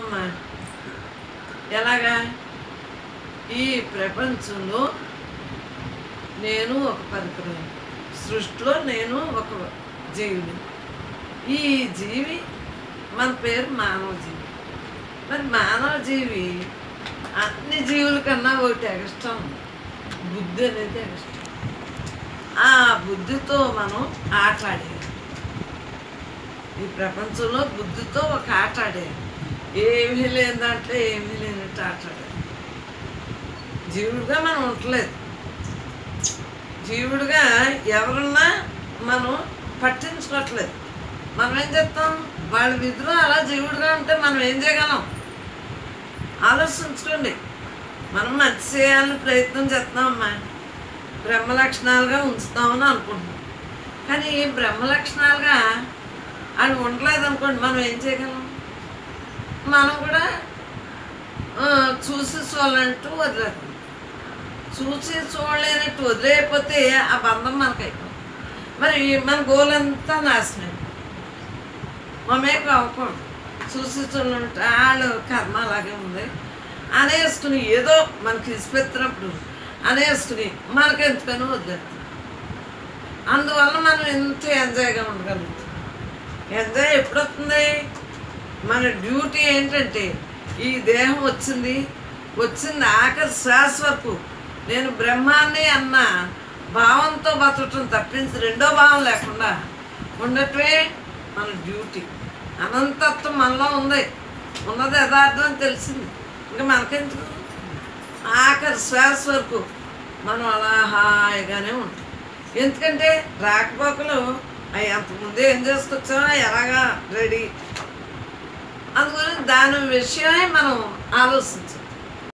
అమ్మా ఎలాగా ఈ ప్రపంచంలో నేను ఒక పరికరం సృష్టిలో నేను ఒక జీవిని ఈ జీవి మన పేరు మానవ జీవి మరి మానవ జీవి అన్ని జీవుల కన్నా ఒకటి ఎగస్ట్రా ఉంది బుద్ధి అనేది ఎగస్ట్రా ఆ బుద్ధితో మనం ఆటలాడేది ఈ ప్రపంచంలో బుద్ధితో ఒక ఆట ఆడేది ఏమీ లేని దాంట్లో ఏమీ లేనట్టు ఆట ఆడేది జీవుడుగా మనం ఉండలేదు జీవుడుగా ఎవరున్నా మనం పట్టించుకోవట్లేదు మనం ఏం చేస్తాం వాళ్ళ విధులు అలా జీవుడుగా ఉంటే మనం ఏం చేయగలం ఆలోచించుకోండి మనం మంచి చేయాలని ప్రయత్నం చేస్తున్నామమ్మా బ్రహ్మ లక్షణాలుగా ఉంచుతామని అనుకుంటున్నాం కానీ బ్రహ్మ లక్షణాలుగా అది ఉండలేదు అనుకోండి మనం ఏం చేయగలం మనం కూడా ఆ, చూసి చూడాలంటూ వదిలేస్తాం చూసి చూడలేనట్టు వదిలేయకపోతే ఆ బంధం మనకు అయిపోతుంది మరి మన గోల్ అంతా నాశనం మమేకం అవ్వకూడదు చూసి చూడంటే వాళ్ళు కర్మ అలాగే ఉంది అనేసుకుని ఏదో మనకి ఇసిపెత్తినప్పుడు అనేసుకుని మనకి ఎందుకని వదిలేస్తాం అందువల్ల మనం ఎంత ఎంజాయ్గా ఉండగలుగుతాం ఎంజాయ్ ఎప్పుడు వస్తుంది మన డ్యూటీ ఏంటంటే ఈ దేహం వచ్చింది వచ్చింది ఆఖరి శ్వాస వరకు నేను బ్రహ్మాన్ని అన్న భావంతో బతకటం తప్పించి రెండో భావం లేకుండా ఉండటమే మన డ్యూటీ అనంతత్వం మనలో ఉంది ఉన్నది యథార్థం అని తెలిసింది ఇంకా మనకెందుకు ఆఖరి శ్వాస వరకు మనం అలా హాయిగానే ఉంటాం ఎందుకంటే రాకపోకలు అవి అంతకుముందే ఏం చేసుకొచ్చామో ఎలాగా రెడీ అందుకని దాని విషయమే మనం ఆలోచించాలి